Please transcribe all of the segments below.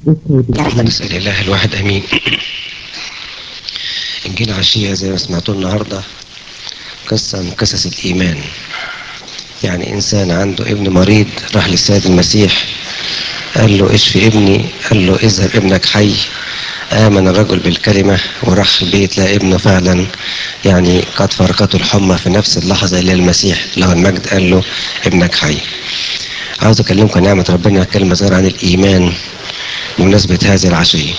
نسأل الله الواحد أمين إنجيل عشية زي ما سمعتوا النهاردة قصة من قصص الإيمان يعني إنسان عنده ابن مريض راح للسيد المسيح قال له اشفي ابني قال له اذهب ابنك حي آمن الرجل بالكلمة وراح البيت لقى ابنه فعلا يعني قد فرقته الحمى في نفس اللحظة اللي المسيح له المجد قال له ابنك حي عاوز أكلمكم نعمة ربنا كلمة صغيرة عن الإيمان بمناسبة هذه العشية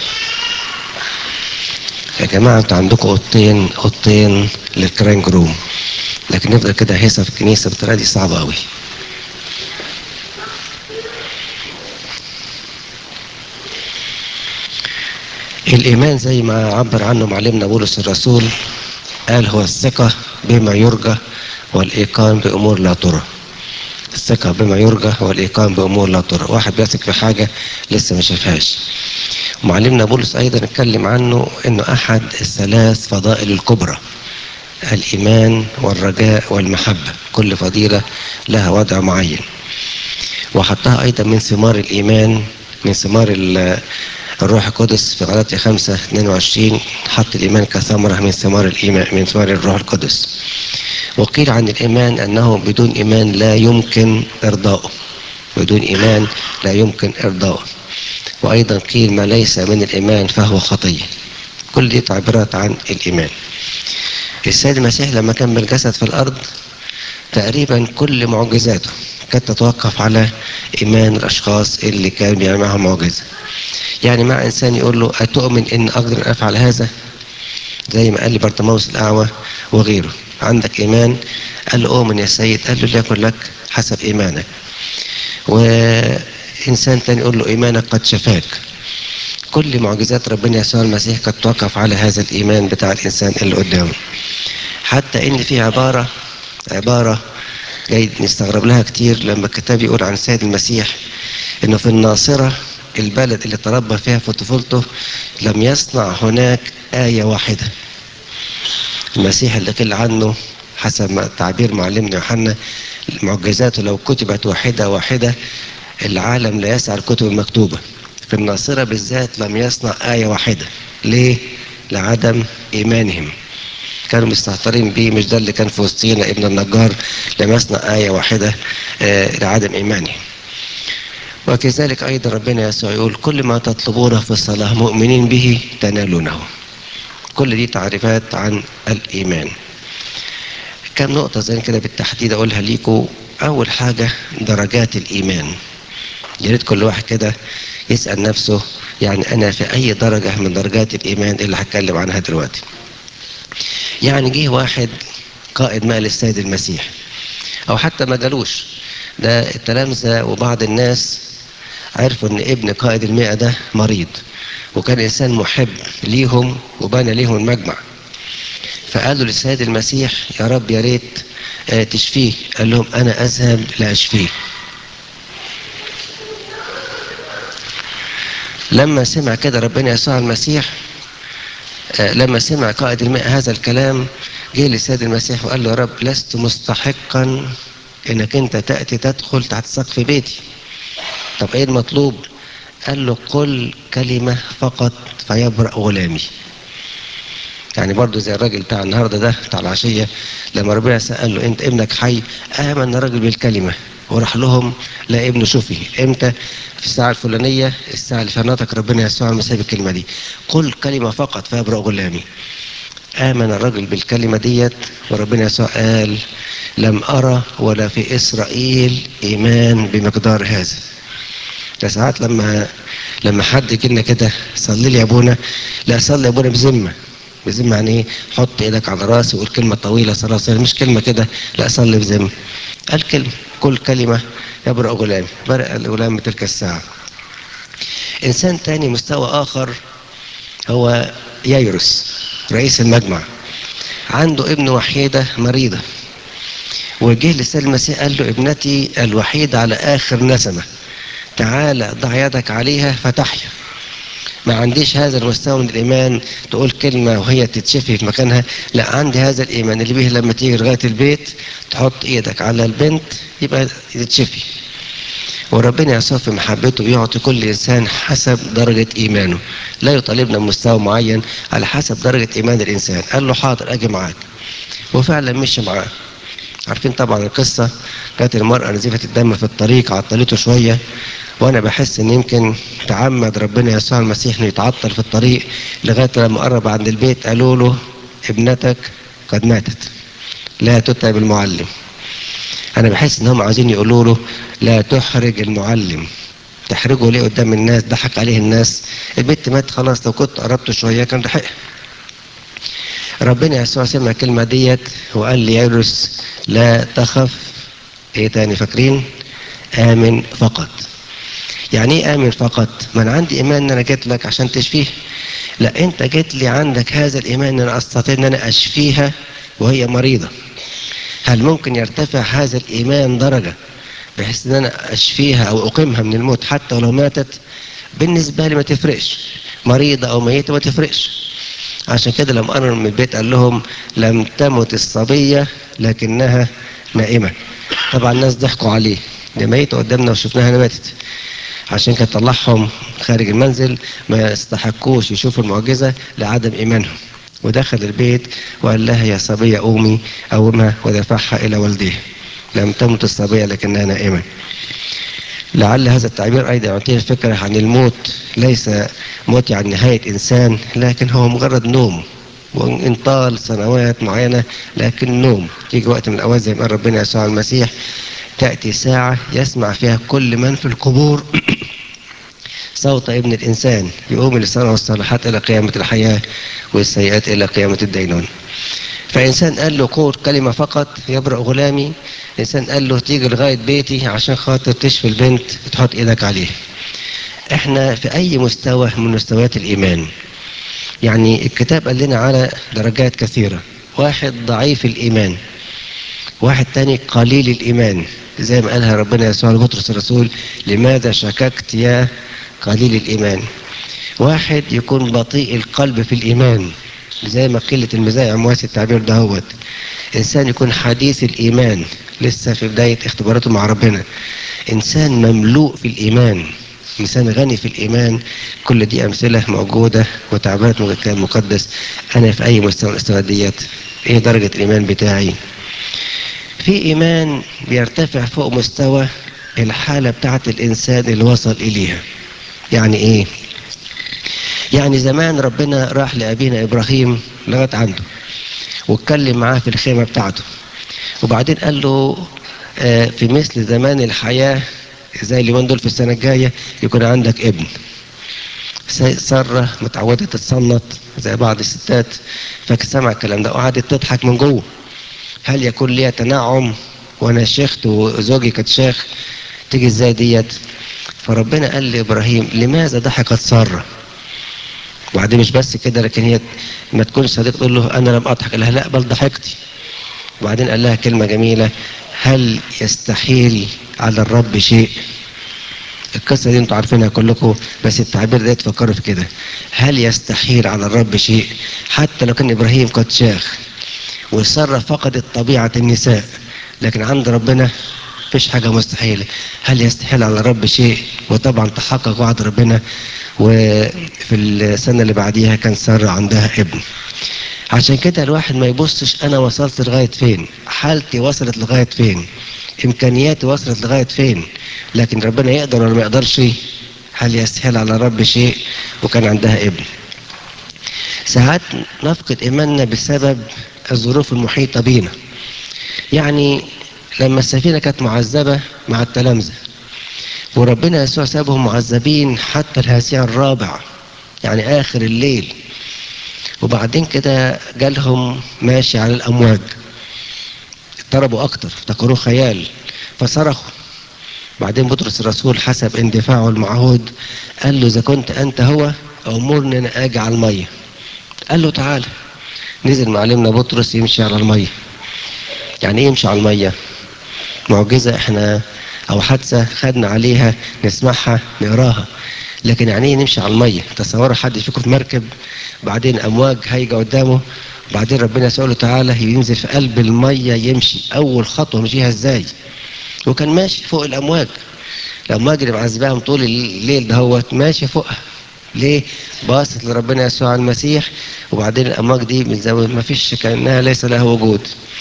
يا جماعة انتوا عندكم اوضتين اوضتين للكراينج روم لكن نفضل كده هيصة في الكنيسة بالطريقة دي صعبة قوي الإيمان زي ما عبر عنه معلمنا بولس الرسول قال هو الثقة بما يرجى والإيقان بأمور لا ترى الثقة بما يرجى والإيقان بأمور لا ترى واحد بيثق في حاجة لسه ما شافهاش ومعلمنا بولس أيضا اتكلم عنه أنه أحد الثلاث فضائل الكبرى الإيمان والرجاء والمحبة كل فضيلة لها وضع معين وحطها أيضا من ثمار الإيمان من ثمار الروح القدس في غلاطيا 5 22 حط الإيمان كثمرة من ثمار الإيمان من ثمار الروح القدس وقيل عن الإيمان أنه بدون إيمان لا يمكن إرضاؤه بدون إيمان لا يمكن إرضاؤه وأيضا قيل ما ليس من الإيمان فهو خطية كل دي تعبيرات عن الإيمان السيد المسيح لما كان بالجسد في الأرض تقريبا كل معجزاته كانت تتوقف على إيمان الأشخاص اللي كان بيعمل معهم معجزة يعني مع إنسان يقول له أتؤمن إن أقدر أن أفعل هذا زي ما قال لي برطموس الأعوى وغيره عندك إيمان قال له أؤمن يا سيد قال له ليكن لك حسب إيمانك وإنسان تاني يقول له إيمانك قد شفاك كل معجزات ربنا يسوع المسيح قد توقف على هذا الإيمان بتاع الإنسان اللي قدامه حتى إن في عبارة عبارة جاي نستغرب لها كتير لما الكتاب يقول عن السيد المسيح إنه في الناصرة البلد اللي تربى فيها في طفولته لم يصنع هناك آية واحدة المسيح اللي قيل عنه حسب ما تعبير معلمنا يوحنا معجزاته لو كتبت واحدة واحدة العالم لا يسعى الكتب المكتوبة في الناصرة بالذات لم يصنع آية واحدة ليه؟ لعدم إيمانهم كانوا مستهترين بيه مش ده اللي كان في وسطينا ابن النجار لم يصنع آية واحدة آه لعدم إيمانهم وكذلك أيضا ربنا يسوع يقول كل ما تطلبونه في الصلاة مؤمنين به تنالونه كل دي تعريفات عن الإيمان كم نقطة زي كده بالتحديد أقولها ليكم أول حاجة درجات الإيمان يا ريت كل واحد كده يسأل نفسه يعني أنا في أي درجة من درجات الإيمان اللي هتكلم عنها دلوقتي يعني جه واحد قائد مال السيد المسيح أو حتى ما جالوش ده التلامذة وبعض الناس عرفوا ان ابن قائد المئة ده مريض وكان انسان محب ليهم وبنى ليهم المجمع فقالوا للسيد المسيح يا رب يا ريت تشفيه قال لهم انا اذهب لاشفيه لما سمع كده ربنا يسوع المسيح لما سمع قائد المئة هذا الكلام جه للسيد المسيح وقال له يا رب لست مستحقا انك انت تأتي تدخل تحت سقف بيتي طب ايه المطلوب قال له قل كلمة فقط فيبرأ غلامي يعني برضو زي الراجل بتاع النهارده ده بتاع العشية لما ربنا سأل له انت ابنك حي آمن الراجل بالكلمة وراح لهم لا ابنه شفي امتى في الساعة الفلانية الساعة اللي فيها نطق ربنا يسوع المسيح بالكلمة دي قل كلمة فقط فيبرأ غلامي آمن الرجل بالكلمة ديت وربنا يسوع قال لم أرى ولا في إسرائيل إيمان بمقدار هذا ده ساعات لما لما حد كنا كده صلي لي يا ابونا لا صلي يا ابونا بذمه بذمه يعني ايه حط ايدك على راسي وقول كلمه طويله صلاه صلاه مش كلمه كده لا صلي بذمه قال كلمه كل كلمه يبرأ غلامي برأ الغلام تلك الساعه انسان تاني مستوى اخر هو ييروس رئيس المجمع عنده ابن وحيده مريضه وجه للسيد المسيح قال له ابنتي الوحيده على اخر نسمه تعالى ضع يدك عليها فتحيا ما عنديش هذا المستوى من الإيمان تقول كلمة وهي تتشفي في مكانها لا عندي هذا الإيمان اللي به لما تيجي لغاية البيت تحط إيدك على البنت يبقى تتشفي وربنا يسوع في محبته يعطي كل انسان حسب درجه ايمانه لا يطالبنا بمستوى معين على حسب درجه ايمان الانسان قال له حاضر اجي معاك وفعلا مشي معاه عارفين طبعا القصة كانت المرأة نزيفة الدم في الطريق عطلته شوية وأنا بحس إن يمكن تعمد ربنا يسوع المسيح إنه يتعطل في الطريق لغاية لما قرب عند البيت قالوا له ابنتك قد ماتت لا تتعب المعلم أنا بحس إن هم عايزين يقولوا له لا تحرج المعلم تحرجه ليه قدام الناس ضحك عليه الناس البنت مات خلاص لو كنت قربت شوية كان لحقها ربنا يسوع سمع الكلمة ديت وقال لي يونس لا تخف ايه تاني فاكرين آمن فقط يعني ايه آمن فقط ما انا عندي ايمان ان انا جيت لك عشان تشفيه لا انت جيت لي عندك هذا الايمان ان انا استطيع ان انا اشفيها وهي مريضة هل ممكن يرتفع هذا الايمان درجة بحيث ان انا اشفيها او اقيمها من الموت حتى ولو ماتت بالنسبة لي ما تفرقش مريضة او ميتة ما تفرقش عشان كده لما قرر من البيت قال لهم لم تمت الصبية لكنها نائمة طبعا الناس ضحكوا عليه دي ميتة قدامنا وشفناها ماتت عشان كده طلعهم خارج المنزل ما يستحقوش يشوفوا المعجزة لعدم إيمانهم ودخل البيت وقال لها يا صبية قومي قومها ودفعها إلى والديها لم تمت الصبية لكنها نائمة لعل هذا التعبير أيضا يعطينا فكرة عن الموت ليس موت يعني نهاية إنسان لكن هو مجرد نوم وإن طال سنوات معينة لكن نوم يجي وقت من الأوقات زي ما قال ربنا يسوع المسيح تأتي ساعة يسمع فيها كل من في القبور صوت ابن الإنسان يقوم الإنسان والصالحات إلى قيامة الحياة والسيئات إلى قيامة الدينون فإنسان قال له قول كلمة فقط يبرأ غلامي إنسان قال له تيجي لغاية بيتي عشان خاطر تشفي البنت تحط إيدك عليه إحنا في أي مستوى من مستويات الإيمان يعني الكتاب قال لنا على درجات كثيرة واحد ضعيف الإيمان واحد تاني قليل الإيمان زي ما قالها ربنا يسوع لبطرس الرسول لماذا شككت يا قليل الإيمان واحد يكون بطيء القلب في الإيمان زي ما قلة المزايا عمواس التعبير دهوت إنسان يكون حديث الإيمان لسه في بداية اختباراته مع ربنا إنسان مملوء في الإيمان إنسان غني في الإيمان كل دي أمثلة موجودة وتعبيرات من الكتاب المقدس أنا في أي مستوى من المستويات ديت إيه درجة الإيمان بتاعي في إيمان بيرتفع فوق مستوى الحالة بتاعت الإنسان اللي وصل إليها يعني إيه يعني زمان ربنا راح لأبينا إبراهيم لغاية عنده واتكلم معاه في الخيمة بتاعته وبعدين قال له آه في مثل زمان الحياة زي اليومين دول في السنة الجاية يكون عندك ابن سارة متعودة تتصنط زي بعض الستات فسمع الكلام ده وقعدت تضحك من جوه هل يكون ليها تنعم وانا شيخت وزوجي كانت شيخ تيجي ازاي ديت فربنا قال لابراهيم لماذا ضحكت ساره وبعدين مش بس كده لكن هي ما تكون صديق تقول له انا لم اضحك لها لا بل ضحكتي وبعدين قال لها كلمه جميله هل يستحيل على الرب شيء القصه دي انتوا عارفينها كلكم بس التعبير ده تفكروا في كده هل يستحيل على الرب شيء حتى لو كان ابراهيم قد شاخ وساره فقدت طبيعه النساء لكن عند ربنا مفيش حاجه مستحيله هل يستحيل على الرب شيء وطبعا تحقق وعد ربنا وفي السنة اللي بعديها كان سارة عندها ابن عشان كده الواحد ما يبصش أنا وصلت لغاية فين حالتي وصلت لغاية فين إمكانياتي وصلت لغاية فين لكن ربنا يقدر ولا ما يقدرش هل يستحيل على رب شيء وكان عندها ابن ساعات نفقد إيماننا بسبب الظروف المحيطة بينا يعني لما السفينة كانت معذبة مع التلامذة وربنا يسوع سابهم معذبين حتى الهاسع الرابع يعني آخر الليل وبعدين كده جالهم ماشي على الأمواج اضطربوا أكتر افتكروه خيال فصرخوا بعدين بطرس الرسول حسب اندفاعه المعهود قال له إذا كنت أنت هو أمرني أنا أجي على المية قال له تعالى نزل معلمنا بطرس يمشي على المية يعني ايه يمشي على المية معجزة احنا او حادثة خدنا عليها نسمعها نقراها لكن يعني ايه نمشي على المية تصوروا حد فيكم في مركب بعدين امواج هايجة قدامه بعدين ربنا يسأله تعالى ينزل في قلب المية يمشي اول خطوة مشيها ازاي وكان ماشي فوق الامواج لما اجري معذباهم طول الليل دهوت ماشي فوقها ليه؟ باصت لربنا يسوع المسيح وبعدين الامواج دي من زاويه ما فيش كانها ليس لها وجود.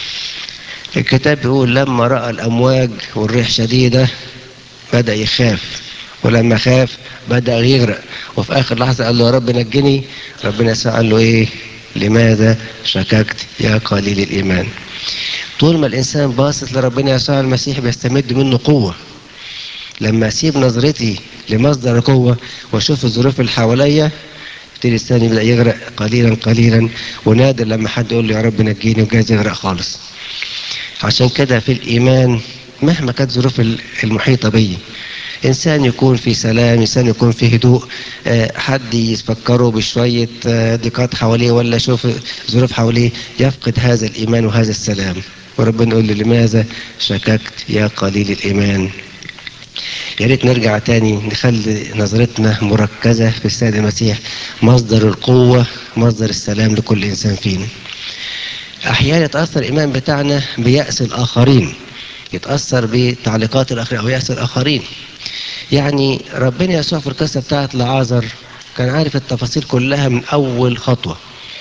الكتاب بيقول لما راى الامواج والريح شديده بدا يخاف ولما خاف بدا يغرق وفي اخر لحظه قال له يا رب نجني ربنا يسوع قال له ايه؟ لماذا شككت يا قليل الايمان؟ طول ما الانسان باصص لربنا يسوع المسيح بيستمد منه قوه لما اسيب نظرتي لمصدر القوه واشوف الظروف اللي حواليا يبتدي الانسان يبدا يغرق قليلا قليلا ونادر لما حد يقول له يا رب نجيني وجايز يغرق خالص عشان كده في الايمان مهما كانت ظروف المحيطه بي انسان يكون في سلام انسان يكون في هدوء حد يفكره بشويه ضيقات حواليه ولا يشوف ظروف حواليه يفقد هذا الايمان وهذا السلام وربنا يقول له لماذا شككت يا قليل الايمان يا ريت نرجع تاني نخلي نظرتنا مركزة في السيد المسيح مصدر القوة مصدر السلام لكل إنسان فينا أحيانا يتأثر الإيمان بتاعنا بيأس الآخرين يتأثر بتعليقات الآخرين أو يأس الآخرين يعني ربنا يسوع في القصة بتاعت لعازر كان عارف التفاصيل كلها من أول خطوة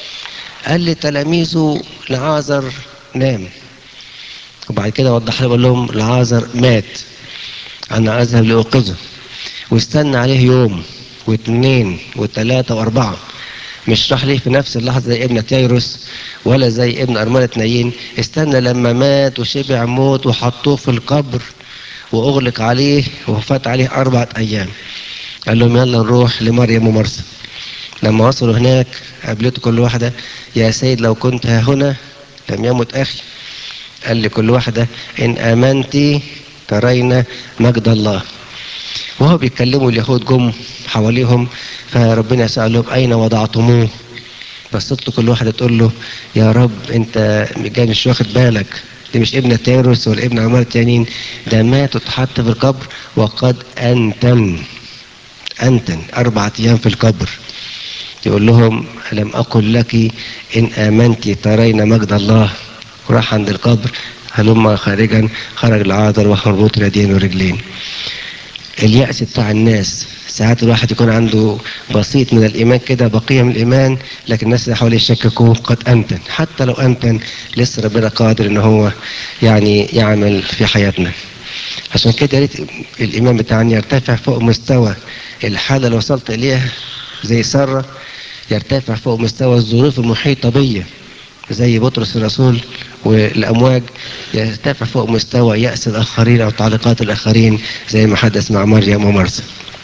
قال لتلاميذه لعازر نام وبعد كده وضح لهم لهم لعازر مات أنا أذهب لأوقظه واستنى عليه يوم واثنين وثلاثة وأربعة مش راح ليه في نفس اللحظة زي ابن تيروس ولا زي ابن أرملة نايين استنى لما مات وشبع موت وحطوه في القبر وأغلق عليه وفات عليه أربعة أيام قال لهم يلا نروح لمريم ومرسى لما وصلوا هناك قابلته كل واحدة يا سيد لو كنت ها هنا لم يمت أخي قال لكل واحدة إن آمنتي ترين مجد الله وهو بيتكلموا اليهود جم حواليهم فربنا سأل لهم أين وضعتموه بصت له كل واحدة تقول له يا رب أنت جاي مش واخد بالك دي مش ابن تيروس ولا ابن عمار التانيين ده مات واتحط في القبر وقد أنتن أنتن أربعة أيام في القبر يقول لهم ألم أقل لك إن آمنت ترين مجد الله وراح عند القبر هلما خارجا خرج العاذر وهو مربوط اليدين والرجلين اليأس بتاع الناس ساعات الواحد يكون عنده بسيط من الإيمان كده بقية من الإيمان لكن الناس اللي حواليه يشككوه قد أمتن حتى لو أمتن لسه ربنا قادر إن هو يعني يعمل في حياتنا عشان كده يا ريت الإيمان بتاعنا يرتفع فوق مستوى الحالة اللي وصلت إليها زي سارة يرتفع فوق مستوى الظروف المحيطة بيا زي بطرس الرسول والأمواج يرتفع فوق مستوى يأس الآخرين أو تعليقات الآخرين زي ما حدث مع مريم ومرسى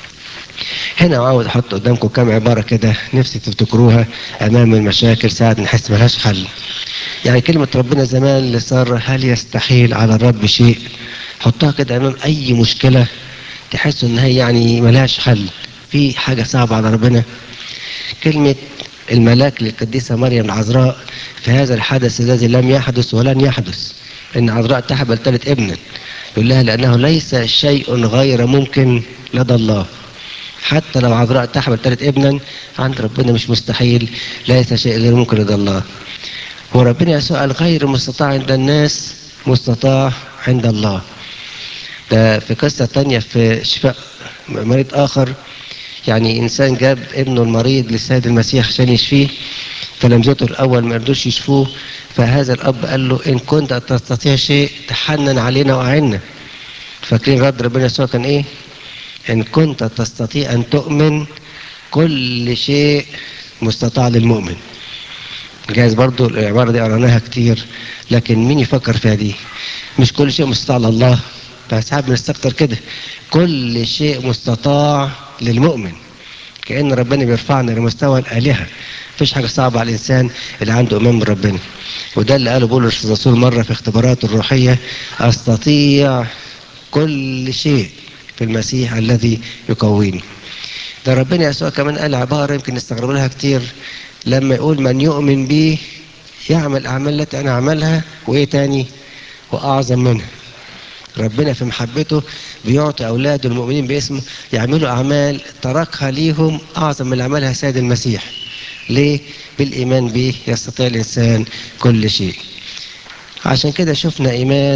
هنا عاوز أحط قدامكم كام عبارة كده نفسي تفتكروها أمام المشاكل ساعة نحس ملهاش حل يعني كلمة ربنا زمان لسارة هل يستحيل على الرب شيء حطها كده أمام أي مشكلة تحسوا إن هي يعني ملهاش حل في حاجة صعبة على ربنا كلمة الملاك للقديسة مريم العذراء في هذا الحدث الذي لم يحدث ولن يحدث ان عذراء تحبل ثالث ابنا يقول لها لانه ليس شيء غير ممكن لدى الله حتى لو عذراء تحمل ثالث ابنا عند ربنا مش مستحيل ليس شيء غير ممكن لدى الله هو ربنا يسوع الغير مستطاع عند الناس مستطاع عند الله ده في قصة تانية في شفاء مريض آخر يعني إنسان جاب ابنه المريض للسيد المسيح عشان يشفيه فلمزته الأول ما قدروش يشفوه فهذا الأب قال له إن كنت تستطيع شيء تحنن علينا وأعنا فاكرين رد ربنا يسوع كان إيه؟ إن كنت تستطيع أن تؤمن كل شيء مستطاع للمؤمن جايز برضو العبارة دي قرأناها كتير لكن مين يفكر فيها دي مش كل شيء مستطاع لله ساعات بنستكتر كده كل شيء مستطاع للمؤمن كأن ربنا بيرفعنا لمستوى الآلهة مفيش حاجة صعبة على الإنسان اللي عنده إيمان بربنا وده اللي قاله بولس الرسول مرة في اختباراته الروحية أستطيع كل شيء في المسيح الذي يقويني ده ربنا يسوع كمان قال عبارة يمكن نستغرب لها كتير لما يقول من يؤمن بي يعمل أعمال التي أنا أعملها وإيه تاني وأعظم منها ربنا في محبته بيعطي أولاده المؤمنين باسمه يعملوا أعمال تركها ليهم أعظم من اللي عملها سيد المسيح ليه؟ بالإيمان به يستطيع الإنسان كل شيء عشان كده شفنا إيمان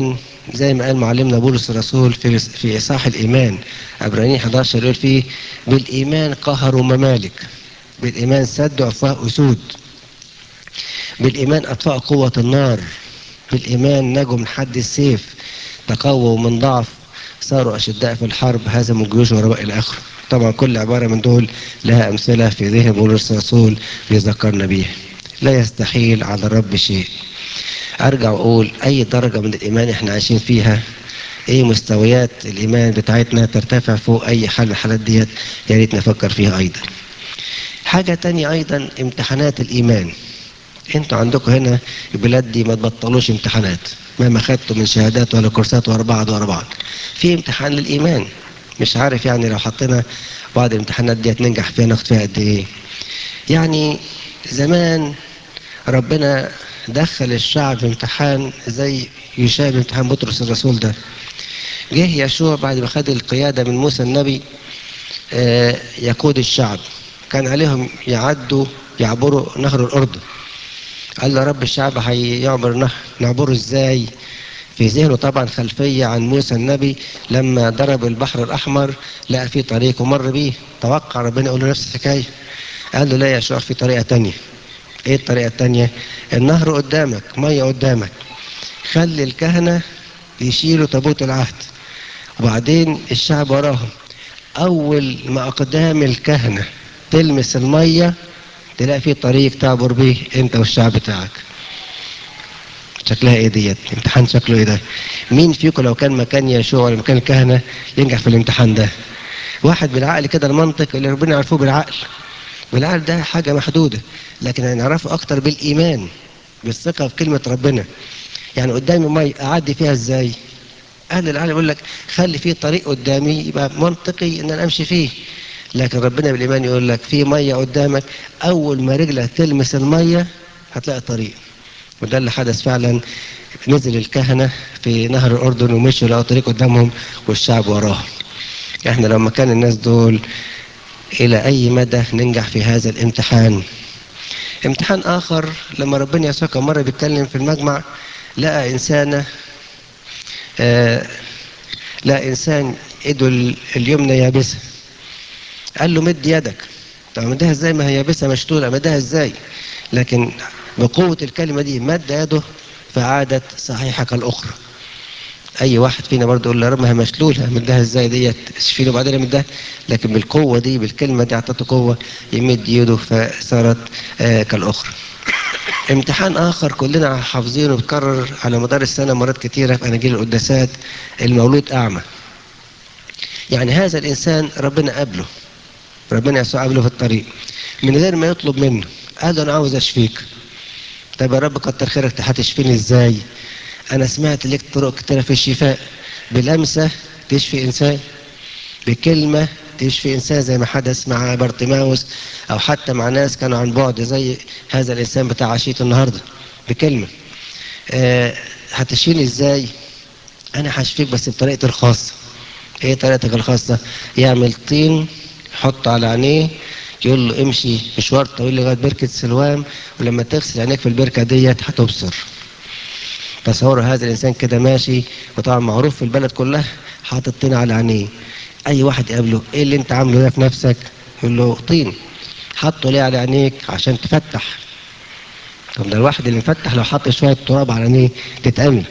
زي ما قال معلمنا بولس الرسول في في إصحاح الإيمان عبرانيين 11 يقول فيه بالإيمان قهروا ممالك بالإيمان سدوا أفواه أسود بالإيمان أطفأوا قوة النار بالإيمان نجوا من حد السيف تقووا من ضعف صاروا أشداء في الحرب هزموا الجيوش وراء إلى آخره طبعا كل عبارة من دول لها أمثلة في ذهن بولس الرسول ليذكرنا بيها لا يستحيل على الرب شيء أرجع وأقول أي درجة من الإيمان إحنا عايشين فيها ايه مستويات الايمان بتاعتنا ترتفع فوق اي حال من الحالات ديت يا ريت نفكر فيها ايضا حاجة تانية ايضا امتحانات الايمان انتوا عندكم هنا البلاد دي ما تبطلوش امتحانات مهما خدتوا من شهادات ولا كورسات ورا بعض ورا بعض في امتحان للايمان مش عارف يعني لو حطينا بعض الامتحانات ديت ننجح فيها ناخد فيها قد ايه يعني زمان ربنا دخل الشعب في امتحان زي يشابه امتحان بطرس الرسول ده جه يشوع بعد ما خد القيادة من موسى النبي آه، يقود الشعب كان عليهم يعدوا يعبروا نهر الأردن قال له رب الشعب هيعبر نهر نعبره ازاي في ذهنه طبعا خلفية عن موسى النبي لما ضرب البحر الأحمر لقى فيه طريق ومر بيه توقع ربنا يقول له نفس الحكاية قال له لا يا شوع في طريقة تانية ايه الطريقة التانية النهر قدامك مية قدامك خلي الكهنة يشيلوا تابوت العهد وبعدين الشعب وراهم اول ما اقدام الكهنة تلمس المية تلاقي في طريق تعبر بيه انت والشعب بتاعك شكلها ايه ديت امتحان شكله ايه ده مين فيكم لو كان مكان يشوع ولا مكان الكهنة ينجح في الامتحان ده واحد بالعقل كده المنطق اللي ربنا يعرفوه بالعقل بالعقل ده حاجة محدودة لكن هنعرفه اكتر بالايمان بالثقة في كلمة ربنا يعني قدامي مية اعدي فيها ازاي اهل العالم يقول لك خلي فيه طريق قدامي يبقى منطقي ان انا امشي فيه لكن ربنا بالايمان يقول لك في ميه قدامك اول ما رجلك تلمس الميه هتلاقي طريق وده اللي حدث فعلا نزل الكهنه في نهر الاردن ومشوا لقوا طريق قدامهم والشعب وراهم احنا لو مكان الناس دول الى اي مدى ننجح في هذا الامتحان امتحان اخر لما ربنا يسوع كان مره بيتكلم في المجمع لقى انسانه آه لا انسان ايده اليمنى يابسه قال له مد يدك طب مدها ازاي ما هي يابسه مشلوله مدها ازاي لكن بقوه الكلمه دي مد يده فعادت صحيحه كالاخرى اي واحد فينا برضه يقول له يا رب ما هي مشلوله مدها ازاي ديت اشفي له بعدين مدها لكن بالقوه دي بالكلمه دي اعطته قوه يمد يده فصارت آه كالاخرى امتحان اخر كلنا حافظينه بيتكرر على مدار السنه مرات كتيره في اناجيل القداسات المولود اعمى يعني هذا الانسان ربنا قابله ربنا يسوع قابله في الطريق من غير ما يطلب منه قال له انا عاوز اشفيك طب يا رب كتر خيرك هتشفيني ازاي انا سمعت لك طرق كتيره في الشفاء بلمسه تشفي انسان بكلمه تشفي انسان زي ما حدث مع بارتيماوس او حتى مع ناس كانوا عن بعد زي هذا الانسان بتاع عشيه النهارده بكلمه أه هتشفيني ازاي انا هشفيك بس بطريقتي الخاصه ايه طريقتك الخاصه يعمل طين يحطه على عينيه يقول له امشي مشوار طويل لغايه بركه سلوام ولما تغسل عينيك في البركه ديت هتبصر تصور هذا الانسان كده ماشي وطبعا معروف في البلد كلها حاطط طين على عينيه اي واحد يقابله ايه اللي انت عامله ده في نفسك يقول له طين حطه ليه على عينيك عشان تفتح طب ده الواحد اللي مفتح لو حط شويه تراب على عينيه تتأمن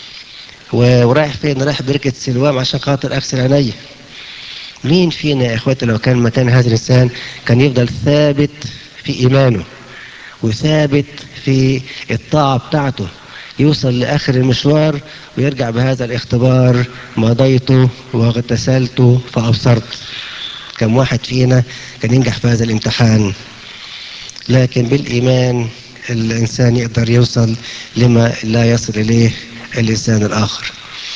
ورايح فين رايح بركه سلوام عشان خاطر اغسل عينيا مين فينا يا اخواتي لو كان مكان هذا الانسان كان يفضل ثابت في ايمانه وثابت في الطاعه بتاعته يوصل لاخر المشوار ويرجع بهذا الاختبار مضيت واغتسلت فابصرت كم واحد فينا كان ينجح في هذا الامتحان لكن بالايمان الانسان يقدر يوصل لما لا يصل اليه الانسان الاخر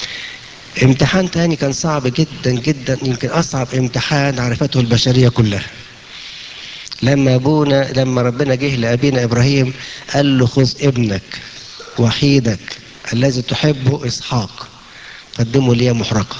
امتحان تاني كان صعب جدا جدا يمكن اصعب امتحان عرفته البشريه كلها لما ابونا لما ربنا جه لابينا ابراهيم قال له خذ ابنك وحيدك الذي تحبه اسحاق قدمه لي محرقه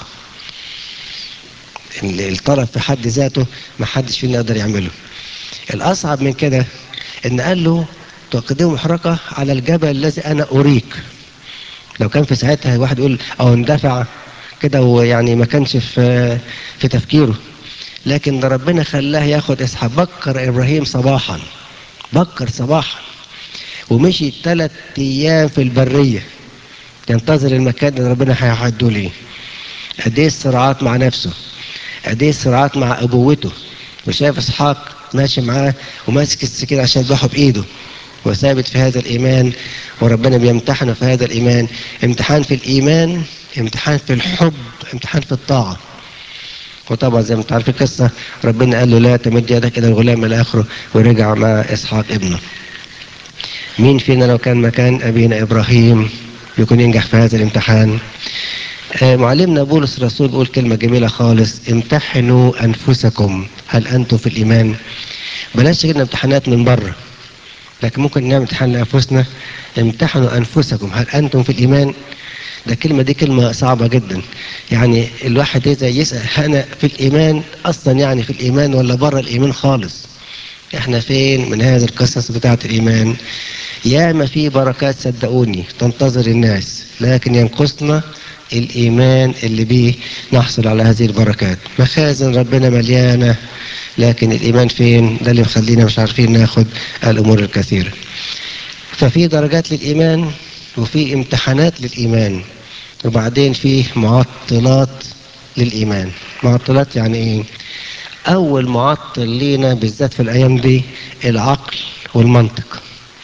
الطلب في حد ذاته ما حدش فينا يقدر يعمله الاصعب من كده ان قال له تقدمه محرقه على الجبل الذي انا اريك لو كان في ساعتها واحد يقول او اندفع كده ويعني ما كانش في في تفكيره لكن ده ربنا خلاه ياخد اسحاق بكر ابراهيم صباحا بكر صباحا ومشي ثلاث ايام في البريه ينتظر المكان اللي ربنا هيعده ليه قد ايه الصراعات مع نفسه قد ايه الصراعات مع ابوته وشاف اسحاق ماشي معاه وماسك السكين عشان يذبحه بايده وثابت في هذا الايمان وربنا بيمتحنه في هذا الايمان امتحان في الايمان امتحان في الحب امتحان في الطاعه وطبعا زي ما انت عارف القصه ربنا قال له لا تمد يدك الى الغلام الى اخره ورجع مع اسحاق ابنه مين فينا لو كان مكان ابينا ابراهيم يكون ينجح في هذا الامتحان آه معلمنا بولس الرسول بيقول كلمه جميله خالص امتحنوا انفسكم هل انتم في الايمان بلاش كده امتحانات من بره لكن ممكن نعمل امتحان لانفسنا امتحنوا انفسكم هل انتم في الايمان ده الكلمه دي كلمه صعبه جدا يعني الواحد اذا يسال انا في الايمان اصلا يعني في الايمان ولا بره الايمان خالص احنا فين من هذه القصص بتاعه الايمان ياما في بركات صدقوني تنتظر الناس لكن ينقصنا الايمان اللي بيه نحصل على هذه البركات مخازن ربنا مليانه لكن الايمان فين ده اللي مخلينا مش عارفين ناخد الامور الكثيره ففي درجات للايمان وفي امتحانات للايمان وبعدين في معطلات للايمان معطلات يعني ايه اول معطل لينا بالذات في الايام دي العقل والمنطق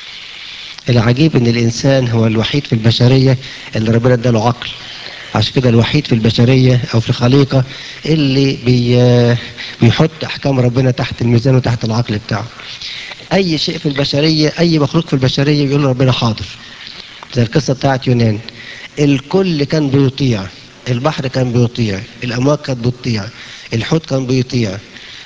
العجيب ان الانسان هو الوحيد في البشريه اللي ربنا اداله عقل عشان كده الوحيد في البشريه او في الخليقه اللي بي بيحط احكام ربنا تحت الميزان وتحت العقل بتاعه اي شيء في البشريه اي مخلوق في البشريه بيقول ربنا حاضر زي القصه بتاعت يونان الكل كان بيطيع البحر كان بيطيع الامواج كانت بتطيع الحوت كان بيطيع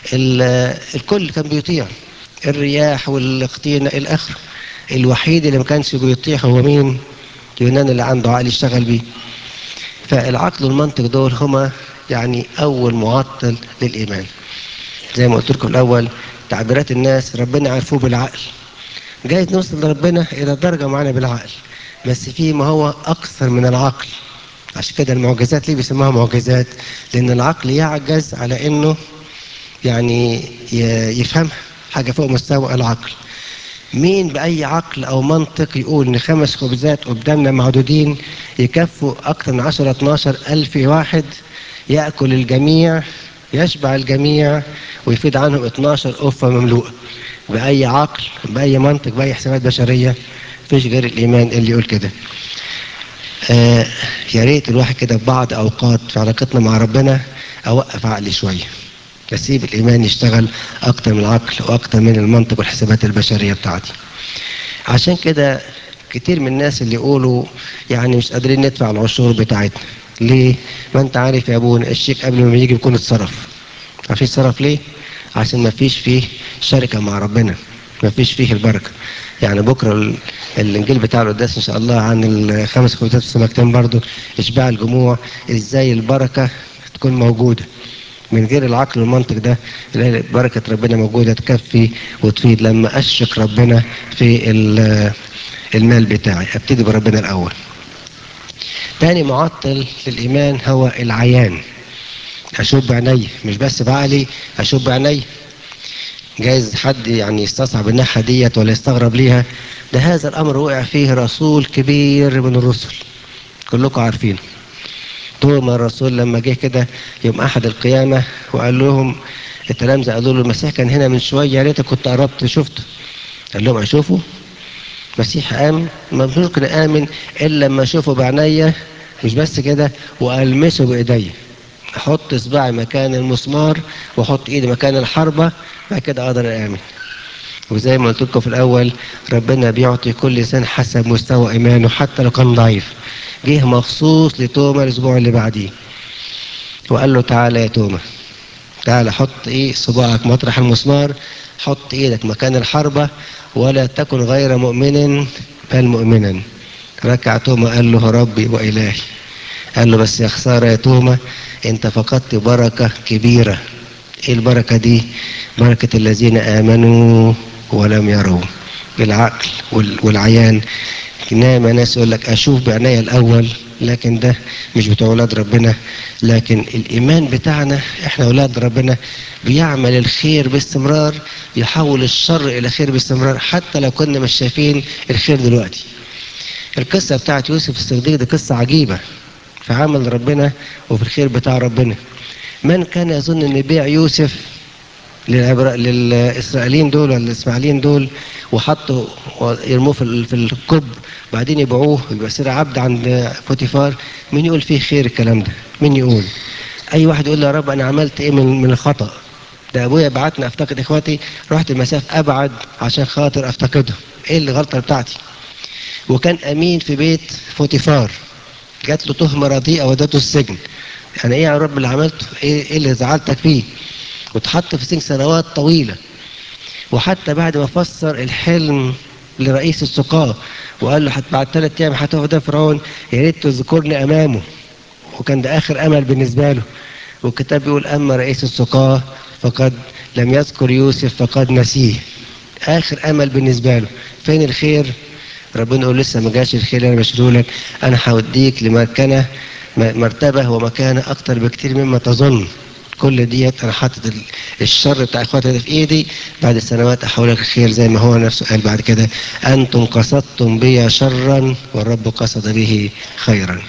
الكل كان بيطيع الرياح والاختينة الاخر الوحيد اللي ما كانش بيطيع هو مين يونان اللي عنده عقل يشتغل بيه فالعقل والمنطق دول هما يعني اول معطل للايمان زي ما قلت لكم الاول تعبيرات الناس ربنا عرفوه بالعقل جايز نوصل لربنا الى درجه معينه بالعقل بس في ما هو اكثر من العقل عشان كده المعجزات ليه بيسموها معجزات لان العقل يعجز على انه يعني يفهم حاجه فوق مستوى العقل مين بأي عقل أو منطق يقول إن خمس خبزات قدامنا معدودين يكفوا أكثر من 10 12 ألف واحد يأكل الجميع يشبع الجميع ويفيد عنهم 12 قفة مملوءة بأي عقل بأي منطق بأي حسابات بشرية مفيش غير الإيمان اللي يقول كده آه يا ريت الواحد كده في بعض أوقات في علاقتنا مع ربنا أوقف عقلي شوية اسيب الايمان يشتغل اكتر من العقل واكتر من المنطق والحسابات البشريه بتاعتي عشان كده كتير من الناس اللي يقولوا يعني مش قادرين ندفع العشور بتاعتنا ليه ما انت عارف يا ابونا الشيك قبل ما يجي بيكون اتصرف ما فيش صرف ليه عشان ما فيش فيه شركه مع ربنا ما فيش فيه البركه يعني بكره الانجيل بتاع القداس ان شاء الله عن الخمس خبزات والسمكتين برضو اشباع الجموع ازاي البركه تكون موجوده من غير العقل والمنطق ده بركة ربنا موجودة تكفي وتفيد لما أشرك ربنا في المال بتاعي أبتدي بربنا الأول تاني معطل للإيمان هو العيان أشوف بعيني مش بس بعقلي أشوف بعيني جايز حد يعني يستصعب الناحية ديت ولا يستغرب ليها ده هذا الأمر وقع فيه رسول كبير من الرسل كلكم عارفينه توما الرسول لما جه كده يوم احد القيامه وقال لهم التلامذه قالوا له المسيح كان هنا من شويه يا ريتك كنت قربت شفته قال لهم اشوفه المسيح قام ما ممكن امن الا لما اشوفه بعينيا مش بس كده والمسه بايديا احط صباعي مكان المسمار واحط ايدي مكان الحربه بعد كده اقدر امن وزي ما قلت لكم في الاول ربنا بيعطي كل انسان حسب مستوى ايمانه حتى لو كان ضعيف جه مخصوص لتوما الاسبوع اللي بعديه وقال له تعالى يا توما تعالى حط ايه صباعك مطرح المسمار حط ايدك مكان الحربة ولا تكن غير مؤمن بل مؤمنا ركع توما قال له ربي وإلهي قال له بس يا خسارة يا توما انت فقدت بركة كبيرة ايه البركة دي بركة الذين آمنوا ولم يروا بالعقل والعيان نايمة ناس يقول لك اشوف بعناية الاول لكن ده مش بتوع اولاد ربنا لكن الايمان بتاعنا احنا اولاد ربنا بيعمل الخير باستمرار يحول الشر الى خير باستمرار حتى لو كنا مش شايفين الخير دلوقتي القصة بتاعت يوسف الصديق دي قصة عجيبة في عمل ربنا وفي الخير بتاع ربنا من كان يظن ان يبيع يوسف للعبر... للاسرائيليين دول ولا الاسماعيليين دول وحطوا يرموه في في الكب بعدين يبيعوه يبقى يصير عبد عند بوتيفار مين يقول فيه خير الكلام ده؟ مين يقول؟ اي واحد يقول يا رب انا عملت ايه من من الخطا؟ ده ابويا بعتني افتقد اخواتي رحت المسافه ابعد عشان خاطر افتقدهم ايه الغلطه بتاعتي؟ وكان امين في بيت بوتيفار جات له تهمه رديئه ودته السجن يعني ايه يا رب اللي عملته؟ ايه, إيه اللي زعلتك فيه؟ واتحط في سجن سنوات طويلة وحتى بعد ما فسر الحلم لرئيس السقاة وقال له بعد ثلاث ايام هتقف ده فرعون يا ريت تذكرني امامه وكان ده اخر امل بالنسبه له والكتاب بيقول اما رئيس السقاة فقد لم يذكر يوسف فقد نسيه اخر امل بالنسبه له فين الخير ربنا يقول لسه ما جاش الخير انا بشيله لك انا هوديك لمكانه مرتبه ومكانه اكتر بكتير مما تظن كل ديت انا حاطط الشر بتاع اخواتي ده في ايدي بعد سنوات احولك الخير زي ما هو نفسه قال بعد كده انتم قصدتم بي شرا والرب قصد به خيرا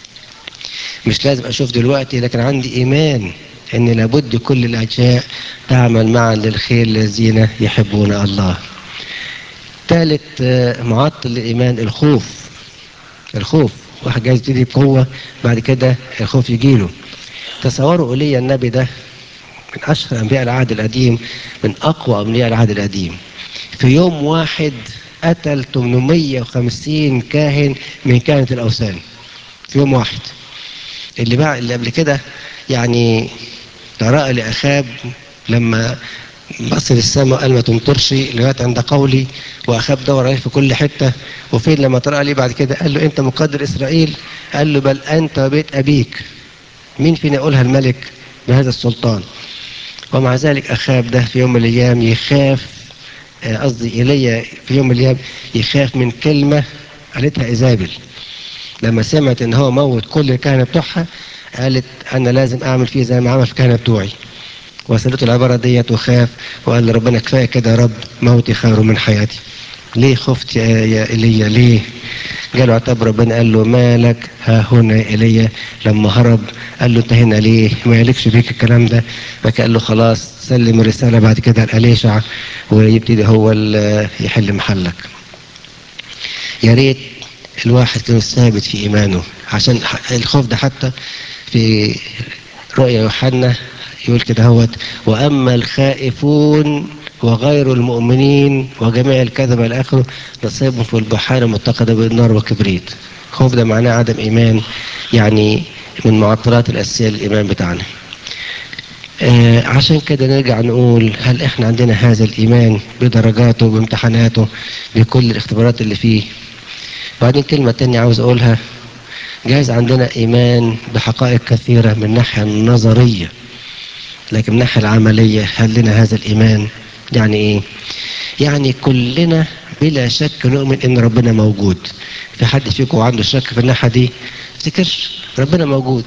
مش لازم اشوف دلوقتي لكن عندي ايمان ان لابد كل الاشياء تعمل معا للخير الذين يحبون الله ثالث معطل الايمان الخوف الخوف واحد جاي يبتدي بقوه بعد كده الخوف يجيله تصوروا ايليا النبي ده من اشهر انبياء العهد القديم من اقوى انبياء العهد القديم في يوم واحد قتل 850 كاهن من كهنة الاوثان في يوم واحد اللي بقى اللي قبل كده يعني راى لاخاب لما بص للسماء قال ما تمطرش لغايه عند قولي واخاب دور عليه في كل حته وفين لما طرق لي بعد كده قال له انت مقدر اسرائيل قال له بل انت وبيت ابيك مين فينا يقولها الملك بهذا السلطان ومع ذلك أخاب ده في يوم من الأيام يخاف قصدي إيليا في يوم من الأيام يخاف من كلمة قالتها إيزابل لما سمعت إن هو موت كل الكهنة بتوعها قالت أنا لازم أعمل فيه زي ما عمل في الكهنة بتوعي وصلته العبارة ديت وخاف وقال لربنا كفاية كده يا رب موتي خير من حياتي ليه خفت يا, يا إيليا ليه جاله عتاب ربنا قال له مالك ها هنا يا ايليا لما هرب قال له انت هنا ليه ما يليكش بيك الكلام ده فقال له خلاص سلم الرساله بعد كده لاليشع ويبتدي هو يحل محلك يا ريت الواحد كان ثابت في ايمانه عشان الخوف ده حتى في رؤيا يوحنا يقول كده هوت واما الخائفون وغير المؤمنين وجميع الكذبة إلى آخره نصيبهم في البحار متقدة بالنار وكبريت خوف ده معناه عدم إيمان يعني من معطلات الأساسية للإيمان بتاعنا آه عشان كده نرجع نقول هل احنا عندنا هذا الإيمان بدرجاته بامتحاناته بكل الاختبارات اللي فيه بعدين كلمة تانية عاوز أقولها جايز عندنا إيمان بحقائق كثيرة من الناحية النظرية لكن من الناحية العملية هل لنا هذا الإيمان يعني ايه يعني كلنا بلا شك نؤمن ان ربنا موجود في حد فيكم عنده شك في الناحيه دي افتكرش ربنا موجود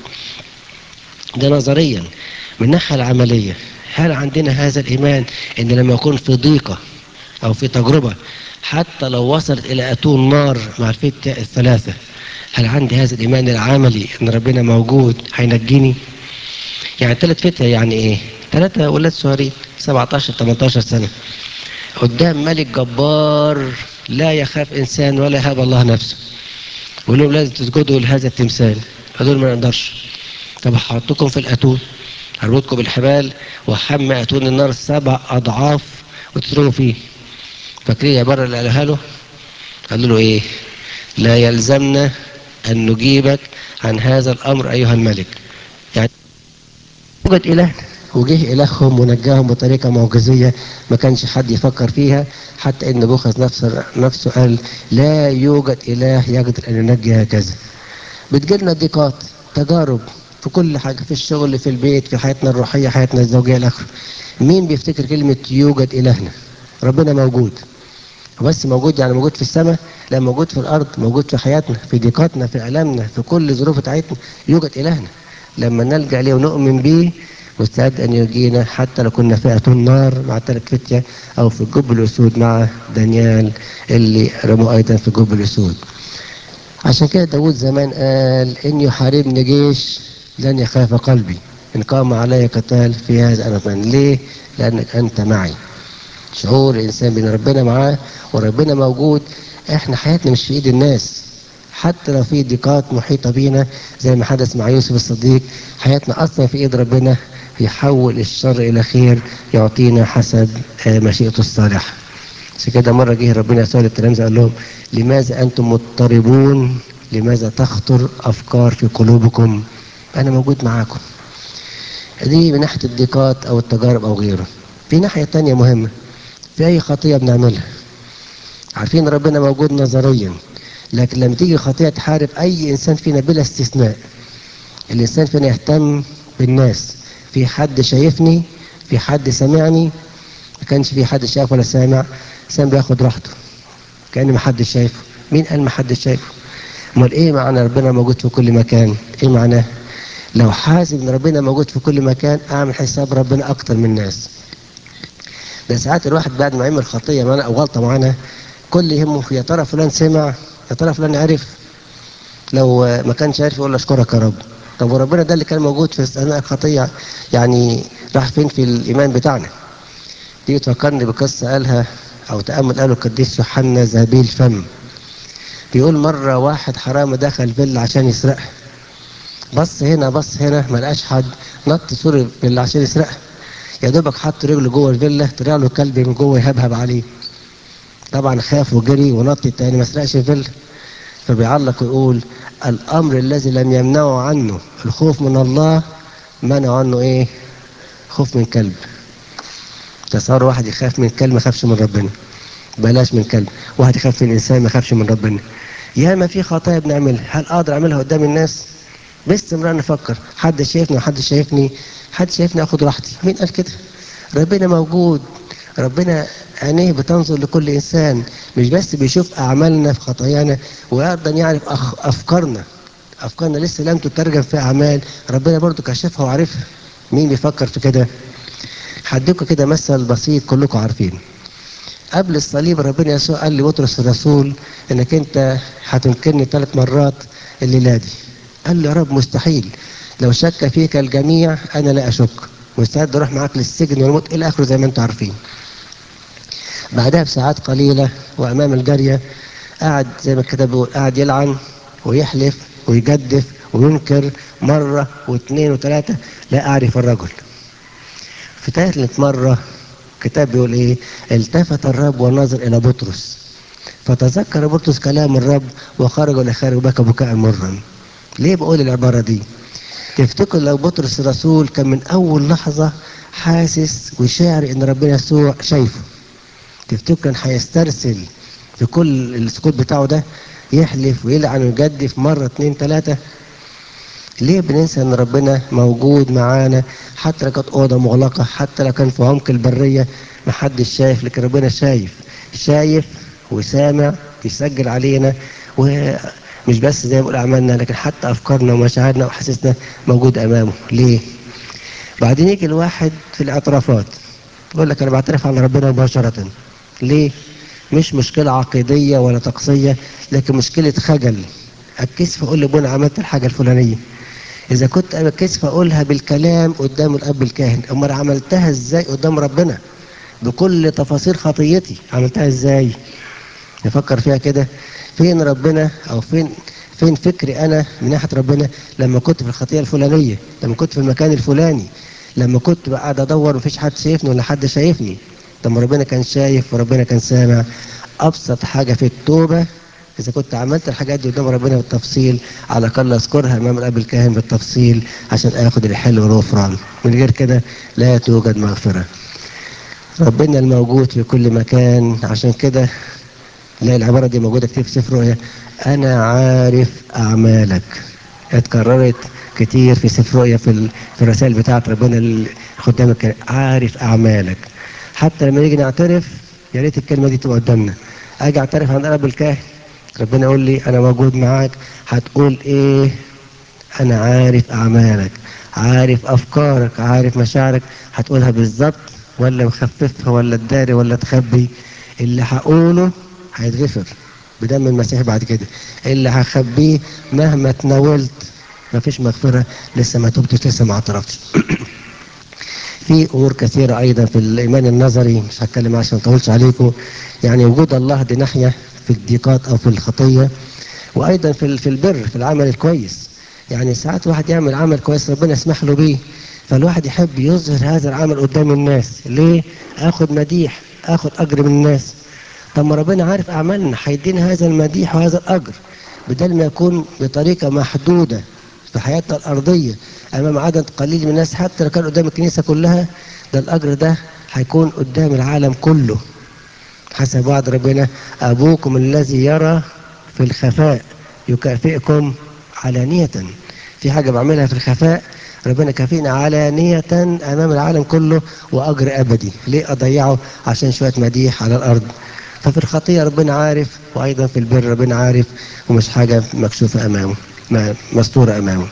ده نظريا من الناحيه العمليه هل عندنا هذا الايمان ان لما يكون في ضيقه او في تجربه حتى لو وصلت الى اتون نار مع الفتة الثلاثه هل عندي هذا الايمان العملي ان ربنا موجود هينجيني يعني ثلاث فتة يعني ايه ثلاثة ولاد صغيرين 17 18 سنة قدام ملك جبار لا يخاف انسان ولا يهاب الله نفسه ويقول لهم لازم تسجدوا لهذا التمثال هدول ما نقدرش طب هحطكم في الاتون هربطكم بالحبال وحمى اتون النار سبع اضعاف وتترموا فيه فاكرين العباره اللي قالها له قالوا له ايه لا يلزمنا ان نجيبك عن هذا الامر ايها الملك يعني يوجد اله وجه إلههم ونجاهم بطريقة معجزية ما كانش حد يفكر فيها حتى إن بوخذ نفسه, نفسه قال لا يوجد إله يقدر أن ينجي هكذا بتجيلنا ضيقات تجارب في كل حاجة في الشغل في البيت في حياتنا الروحية حياتنا الزوجية الآخر مين بيفتكر كلمة يوجد إلهنا ربنا موجود بس موجود يعني موجود في السماء لا موجود في الارض موجود في حياتنا في ضيقاتنا في الامنا في كل ظروف بتاعتنا يوجد الهنا لما نلجا اليه ونؤمن به مستعد ان يجينا حتى لو كنا فئه النار مع ثلاث فتيه او في جب الاسود مع دانيال اللي رموا ايضا في جب الاسود عشان كده داود زمان قال ان يحاربني جيش لن يخاف قلبي ان قام علي قتال في هذا انا أطمئن. ليه لانك انت معي شعور الانسان بان ربنا معاه وربنا موجود احنا حياتنا مش في ايد الناس حتى لو في ضيقات محيطه بينا زي ما حدث مع يوسف الصديق حياتنا اصلا في ايد ربنا يحول الشر الى خير يعطينا حسب آه، مشيئته الصالحه عشان كده مره جه ربنا يسوع للتلامذه قال لهم لماذا انتم مضطربون لماذا تخطر افكار في قلوبكم انا موجود معاكم دي من ناحيه الضيقات او التجارب او غيره في ناحيه تانية مهمه في اي خطيه بنعملها عارفين ربنا موجود نظريا لكن لما تيجي خطيئة تحارب أي إنسان فينا بلا استثناء الإنسان فينا يهتم بالناس في حد شايفني في حد سمعني ما كانش في حد شايف ولا سامع إنسان بياخد راحته كأن ما حدش شايفه مين قال ما حدش شايفه امال ايه معنى ربنا موجود في كل مكان ايه معناه لو حاسب ان ربنا موجود في كل مكان اعمل حساب ربنا اكتر من الناس ده ساعات الواحد بعد ما يعمل خطيه معانا او غلطه معانا كل يهمه يا ترى فلان سمع يا ترى فلان عرف لو ما كانش عارف يقول له اشكرك يا رب طب وربنا ده اللي كان موجود في اثناء الخطيه يعني راح فين في الايمان بتاعنا دي تفكرني بقصه قالها او تامل قاله القديس يوحنا ذهبي الفم بيقول مره واحد حرامي دخل فيلا عشان يسرقها بص هنا بص هنا ما لقاش حد نط سور الفيلا عشان يسرقها يا دوبك حط رجله جوه الفيلا طلع له كلب من جوه يهبهب عليه طبعا خاف وجري ونط التاني ما سرقش الفيلا فبيعلق ويقول الامر الذي لم يمنعه عنه الخوف من الله منعه عنه ايه خوف من كلب تصور واحد يخاف من كلب ما يخافش من ربنا بلاش من كلب واحد يخاف من انسان ما يخافش من ربنا يا ما في خطايا بنعملها هل اقدر اعملها قدام الناس باستمرار نفكر حد شايفني وحد شايفني حد شايفني اخد راحتي مين قال كده ربنا موجود ربنا عينيه بتنظر لكل انسان مش بس بيشوف اعمالنا في خطايانا وايضا يعرف أخ افكارنا افكارنا لسه لم تترجم في اعمال ربنا برضو كشفها وعارفها مين بيفكر في كده هديكم كده مثل بسيط كلكم عارفين قبل الصليب ربنا يسوع قال لبطرس الرسول انك انت هتنكرني ثلاث مرات الليله دي قال له يا رب مستحيل لو شك فيك الجميع انا لا اشك مستعد اروح معاك للسجن والموت الى اخره زي ما انتم عارفين بعدها بساعات قليله وامام الجاريه قعد زي ما الكتاب بيقول قعد يلعن ويحلف ويجدف وينكر مره واثنين وثلاثه لا اعرف الرجل في ثالث مره الكتاب بيقول ايه التفت الرب ونظر الى بطرس فتذكر بطرس كلام الرب وخرج الى خارج بكى بكاء مرا ليه بقول العباره دي تفتكر لو بطرس الرسول كان من اول لحظه حاسس وشاعر ان ربنا يسوع شايفه تفتكر كان هيسترسل في كل السكوت بتاعه ده يحلف ويلعن ويجدف مره اتنين تلاته ليه بننسى ان ربنا موجود معانا حتى لو كانت اوضه مغلقه حتى لو كان في عمق البريه محدش شايف لكن ربنا شايف شايف وسامع بيسجل علينا ومش بس زي ما بقول اعمالنا لكن حتى افكارنا ومشاعرنا واحاسيسنا موجود امامه ليه بعدين يجي الواحد في الاعترافات يقول لك انا بعترف على ربنا مباشره ليه مش مشكله عقيديه ولا تقصيه لكن مشكله خجل اتكسف اقول لابونا عملت الحاجه الفلانيه اذا كنت انا اتكسف اقولها بالكلام قدام الاب الكاهن امال عملتها ازاي قدام ربنا بكل تفاصيل خطيتي عملتها ازاي نفكر فيها كده فين ربنا او فين فين فكري انا من ناحيه ربنا لما كنت في الخطيه الفلانيه لما كنت في المكان الفلاني لما كنت قاعد ادور مفيش حد شايفني ولا حد شايفني طب ما ربنا كان شايف وربنا كان سامع ابسط حاجه في التوبه اذا كنت عملت الحاجات دي قدام ربنا بالتفصيل على الاقل اذكرها امام الاب الكاهن بالتفصيل عشان اخد الحل والغفران من غير كده لا توجد مغفره ربنا الموجود في كل مكان عشان كده لا العبارة دي موجودة كتير في سفر رؤيا أنا عارف أعمالك اتكررت كتير في سفر رؤيا في, ال... في الرسائل بتاعت ربنا اللي قدامك عارف أعمالك حتى لما نيجي نعترف يا ريت الكلمة دي تبقى قدامنا اجي اعترف عند اب الكاهن ربنا يقول لي انا موجود معاك هتقول ايه انا عارف اعمالك عارف افكارك عارف مشاعرك هتقولها بالظبط ولا مخففها ولا تداري ولا تخبي اللي هقوله هيتغفر بدم المسيح بعد كده اللي هخبيه مهما تناولت مفيش مغفره لسه ما تبتش لسه ما اعترفتش في امور كثيره ايضا في الايمان النظري مش هتكلم عشان ما اطولش عليكم يعني وجود الله دي ناحيه في الضيقات او في الخطيه وايضا في في البر في العمل الكويس يعني ساعات واحد يعمل عمل كويس ربنا يسمح له بيه فالواحد يحب يظهر هذا العمل قدام الناس ليه اخد مديح اخد اجر من الناس طب ما ربنا عارف اعمالنا هيدينا هذا المديح وهذا الاجر بدل ما يكون بطريقه محدوده في حياتنا الارضيه امام عدد قليل من الناس حتى لو كان قدام الكنيسه كلها ده الاجر ده هيكون قدام العالم كله حسب وعد ربنا ابوكم الذي يرى في الخفاء يكافئكم علانية في حاجة بعملها في الخفاء ربنا كافئنا علانية أمام العالم كله وأجر أبدي ليه أضيعه عشان شوية مديح على الأرض ففي الخطية ربنا عارف وأيضا في البر ربنا عارف ومش حاجة مكشوفة أمامه مستورة أمامه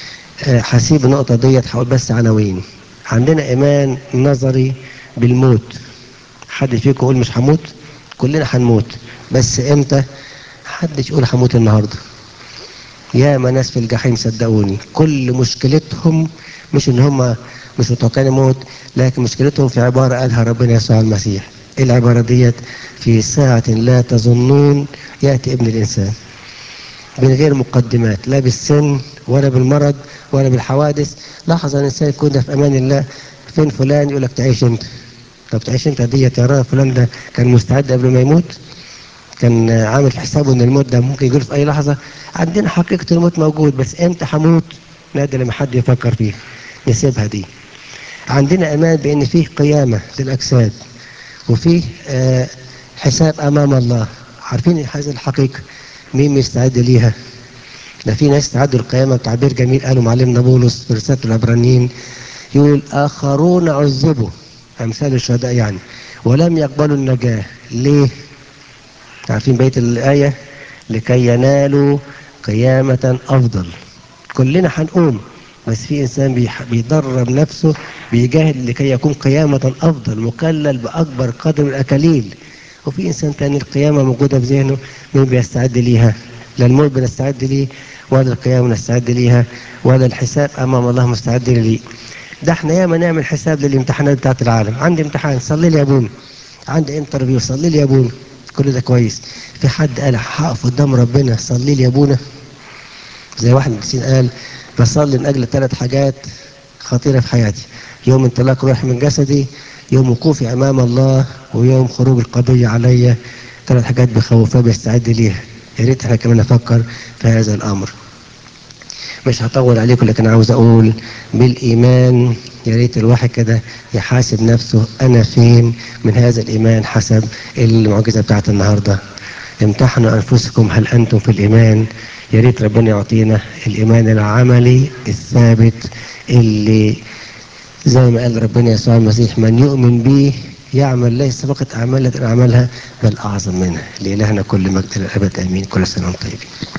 هسيب النقطة ديت هقول بس عناوين عندنا إيمان نظري بالموت حد فيكم يقول مش هموت كلنا هنموت بس امتى محدش يقول هموت النهارده يا ما ناس في الجحيم صدقوني كل مشكلتهم مش ان هم مش متوقعين الموت لكن مشكلتهم في عباره قالها ربنا يسوع المسيح ايه العباره ديت في ساعه لا تظنون ياتي ابن الانسان من غير مقدمات لا بالسن ولا بالمرض ولا بالحوادث لحظه الانسان يكون في امان الله فين فلان يقول لك تعيش انت طب تعيش انت ديت يا رب فلان ده كان مستعد قبل ما يموت كان عامل حسابه ان الموت ده ممكن يجي في اي لحظه عندنا حقيقه الموت موجود بس امتى هموت نادر لما حد يفكر فيه نسيبها دي عندنا امان بان فيه قيامه للاجساد وفيه آه حساب امام الله عارفين هذه الحقيقه مين مستعد ليها ده في ناس استعدوا القيامه بتعبير جميل قالوا معلمنا بولس في رساله العبرانيين يقول اخرون عذبوا امثال الشهداء يعني ولم يقبلوا النجاه ليه عارفين بيت الآية لكي ينالوا قيامة أفضل كلنا هنقوم بس في إنسان بيدرب نفسه بيجاهد لكي يكون قيامة أفضل مكلل بأكبر قدر من الأكاليل وفي إنسان تاني القيامة موجودة في ذهنه مين بيستعد ليها لا الموت بنستعد ليه ولا القيامة بنستعد ليها ولا الحساب أمام الله مستعد ليه ده احنا ياما نعمل حساب للامتحانات بتاعت العالم عندي امتحان صلي لي يا ابونا عندي انترفيو صلي لي يا ابونا كل ده كويس في حد قال هقف قدام ربنا صلي لي يا ابونا زي واحد من المسيحيين قال بصلي من اجل ثلاث حاجات خطيره في حياتي يوم انطلاق روحي من جسدي يوم وقوفي امام الله ويوم خروج القضيه عليا ثلاث حاجات بخوفها بيستعد ليها يا ريت احنا كمان نفكر في هذا الامر مش هطول عليكم لكن عاوز اقول بالايمان يا ريت الواحد كده يحاسب نفسه انا فين من هذا الايمان حسب المعجزه بتاعت النهارده امتحنوا انفسكم هل انتم في الايمان يا ريت ربنا يعطينا الايمان العملي الثابت اللي زي ما قال ربنا يسوع المسيح من يؤمن به يعمل ليس فقط اعمال التي اعملها بل اعظم منها لالهنا كل مجد الابد امين كل سنه وانتم طيبين